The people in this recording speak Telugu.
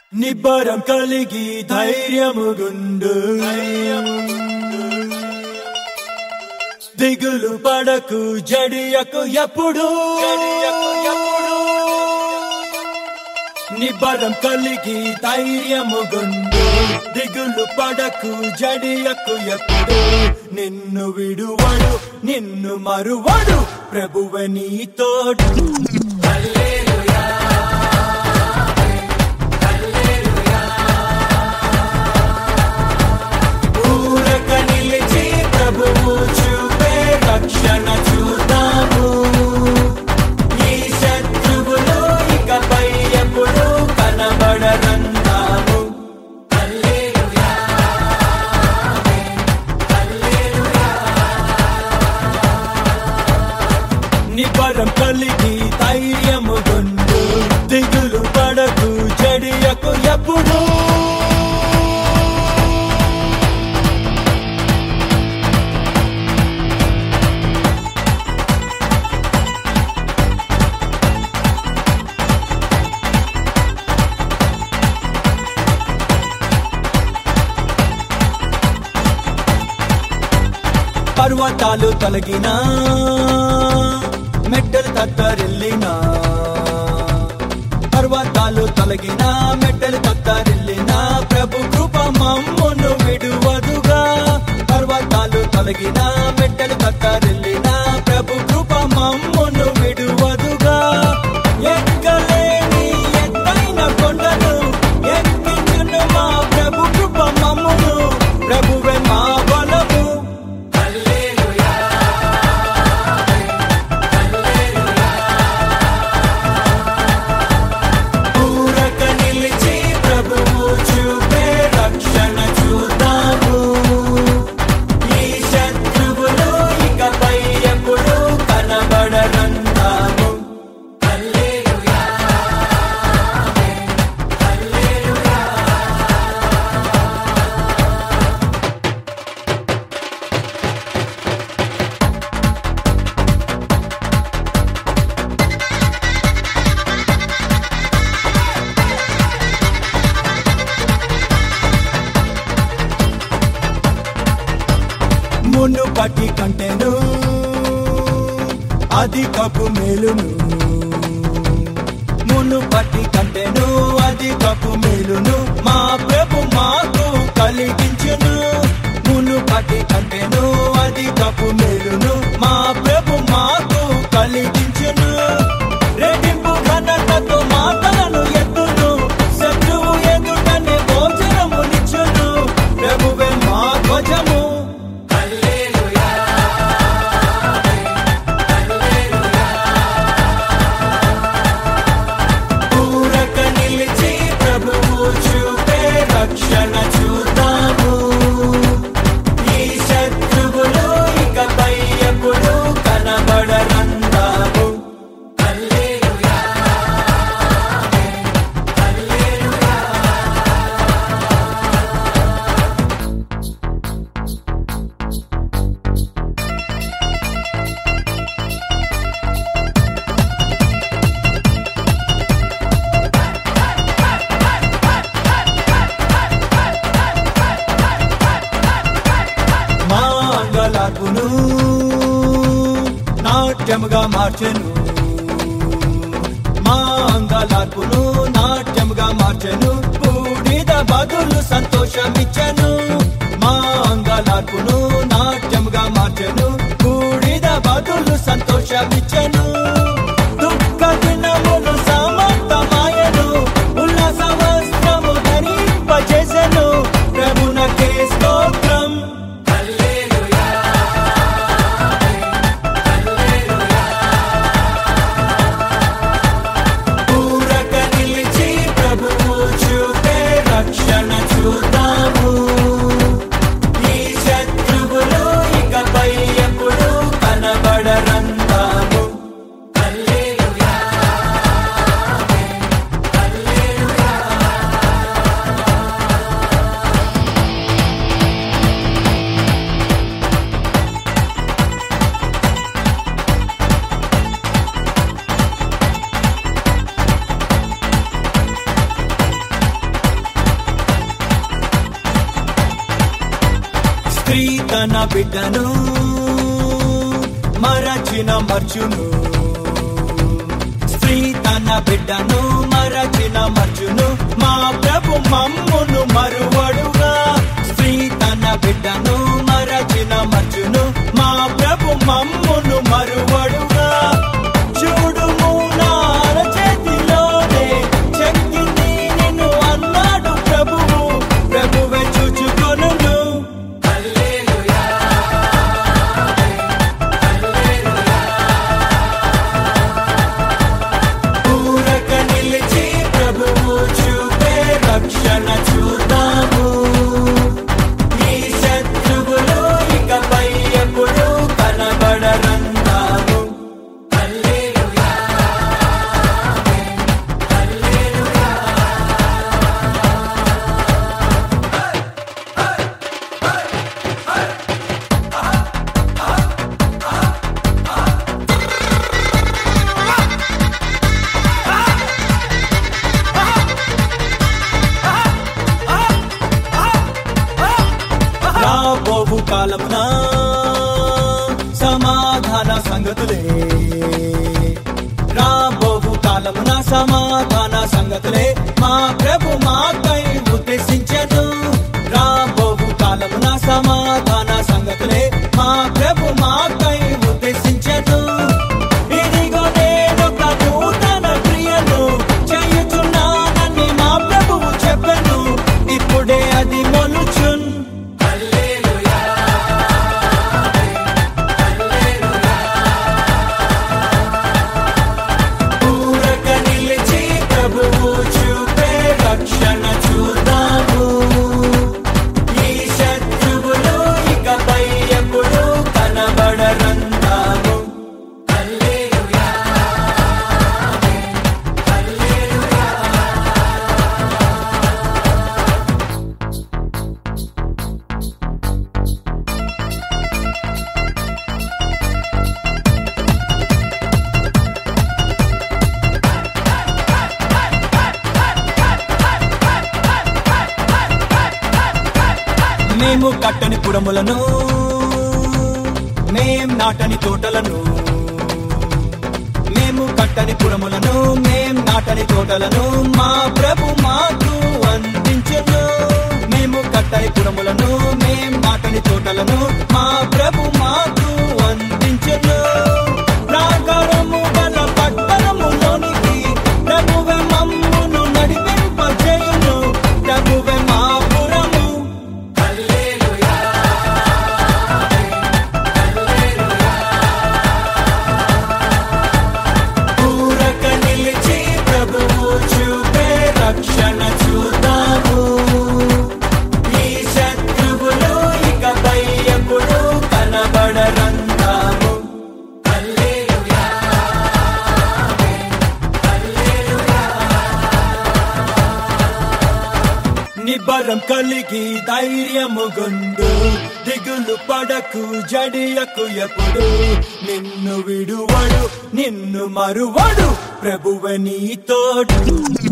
నిబ్బరం కలిగి ధైర్యముగుండు దిగులు పడకు జడియకు ఎప్పుడు నిబ్బరం కలిగి ధైర్యముగుండు దిగులు పడకు జడియకు ఎప్పుడు నిన్ను విడువడు నిన్ను మరువడు ప్రభువ నీ తోడు ఊరక నిలిచి ప్రభువు చూపే రక్షణ చూద్దాము ఈ శత్రువులు ఇకపై ఎప్పుడు కనబడరందాము నిబరం కలిగి ధైర్యము గుండు దిగులు పడకు జడియకు ఎప్పుడు పర్వతాలు తొలగినా మెట్టలు తత్తరిల్లినా పర్వతాలు తొలగినా మెట్టలు తత్తరిల్లినా ప్రభు కృప మమ్మును విడువదుగా పర్వతాలు తొలగినా మెట్టలు తత్తరిల్లినా ప్రభు కృప మమ్మును విడువదుగా ఎక్కలేని ఎత్తైన కొండను ఎక్కించును మా ప్రభు కృప మమ్మును ప్రభువే మా బలము ఊరక నిలిచి ప్రభువు చూపే రక్షణ చూద్దాము ఈ శత్రువులు ఇకపై ఎప్పుడు కనబడరందాము మునుపటి కంటెను అధికపు మేలును మునుపటి కంటెను అధికపు మేలును మా ప్రభు మాకు కలిగించును మునుపటి కంటెను అధికపు మేలును మా ప్రభు మాకు కలిగించును రెట్టింపు ఘనతతో మాటలను ఎత్తును శత్రువు ఎదుటనే భోజనమునిచ్చును ప్రభువే మా ధ్వజము ఊరక నిలిచి ప్రభువు చూపే రక్షణ చూద్దాము ఈ శత్రువులు ఇకపై ఎప్పుడు కనబడరందాము మా అంగలార్పును నాట్యముగా మార్చెను మా అంగలార్పును నాట్యముగా మార్చెను బూడిద బదులు సంతోషమిచ్చను మా అంగలార్పును నాట్యముగా మార్చెను బూడిద బదులు సంతోషమిచ్చను దుఃఖ దినములు సమర్థమాయను ఉల్లాస వస్త్రము ధరింపజేసెను ప్రభునకే స్తోత్రం ఊరక నిలిచి ప్రభువు చూపే రక్షణ చూద్దాము స్త్రీ తన బిడ్డను మరచిన మర్చును స్త్రీ తన బిడ్డను మరచిన మర్చును మా ప్రభు మమ్మును మరువడుగా స్త్రీ తన బిడ్డను మరచిన మర్చును మా ప్రభు మమ్మును మరువడుగా చూడుము నా చేతిలోనే చెక్కింది నిన్ను అన్నాడు ప్రభువు ప్రభువే చూచుకొనును ఊరక నిలిచి ప్రభువు చూపే రక్షణ చూద్దాము ఈ శత్రువులు ఇకపై ఎప్పుడు కనబడరందాము రాబోవు కాలమున సమాధాన సంగతులే రాబోవు కాలమున సమాధాన సంగతులే మా ప్రభు మాకై ఉద్దేశించను రాబోవు కాలమున సమాధాన సంగతులే మా ప్రభు మాకై ఉద్దేశించను ఇదిగో నేనొక నూతన క్రియను చేయుచున్నానని మా ప్రభువు చెప్పెను ఇప్పుడే అది మొలుచున్ ఊరక నిలిచి ప్రభువు చూపే రక్షణ చూద్దాము ఈ శత్రువులు ఇకపై ఎప్పుడు కనబడరందాము మేము కట్టని పురములను మేం నాటని తోటలను మేము కట్టని పురములను మేం నాటని తోటలను మా ప్రభు మాకు అందించను మేము కట్టని పురములను మేం నాటని తోటలను మా ప్రభు మాకు అందించను ప్రాకారము గల పట్టణములోనికి ప్రభువే మమ్మును నడిపింపజేయును ప్రభువే మా పురము ఊరక నిలిచి ప్రభువు చూపే రక్షణ చూద్దాము ఈ శత్రువులు ఇకపై ఎప్పుడు కనబడరందాము నిబ్బరం కలిగి ధైర్యము గుండు దిగులు పడకు జడియకు ఎప్పుడు నిన్ను విడువడు నిన్ను మరువడు ప్రభువ నీతోడు